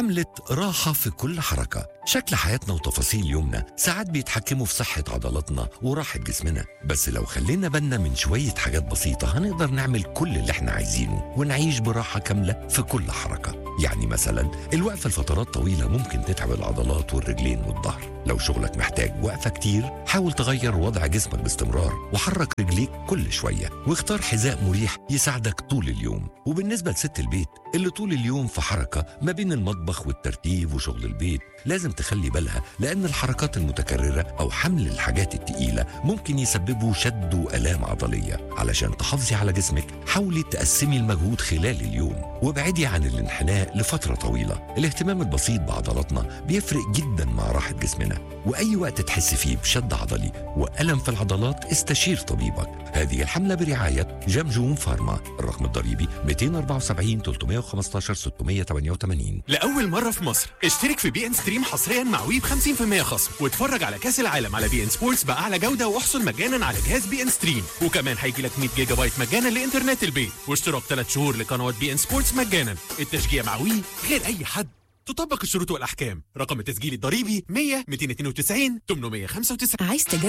حملة راحة في كل حركة شكل حياتنا وتفاصيل يومنا ساعات بيتحكموا في صحة عضلاتنا وراحة جسمنا بس لو خلينا بالنا من شوية حاجات بسيطة هنقدر نعمل كل اللي احنا عايزينه ونعيش براحة كاملة في كل حركة يعني مثلا الوقفة لفترات طويلة ممكن تتعب العضلات والرجلين والظهر لو شغلك محتاج وقفة كتير حاول تغير وضع جسمك باستمرار وحرك رجليك كل شوية واختار حذاء مريح يساعدك طول اليوم وبالنسبة لست البيت اللي طول اليوم في حركة ما بين المطبخ والترتيب وشغل البيت لازم تخلي بالها لأن الحركات المتكررة أو حمل الحاجات التقيلة ممكن يسببوا شد وآلام عضلية علشان تحافظي على جسمك حاولي تقسمي المجهود خلال اليوم وابعدي عن الانحناء لفترة طويلة الاهتمام البسيط بعضلاتنا بيفرق جدا مع راحة جسمنا وأي وقت تحس فيه بشد عضلي وألم في العضلات استشير طبيبك هذه الحملة برعاية جمجوم فارما الرقم الضريبي 274 315 688 لأول مرة في مصر اشترك في بي ان ستريم حصريا مع وي ب 50% خصم واتفرج على كأس العالم على بي ان سبورتس بأعلى جودة واحصل مجانا على جهاز بي ان ستريم وكمان هيجي لك 100 جيجا بايت مجانا لإنترنت البيت واشتراك 3 شهور لقنوات بي ان سبورتس مجانا التشجيع مع وي غير أي حد تطبق الشروط والأحكام رقم التسجيل الضريبي 100 292 895 عايز تجدد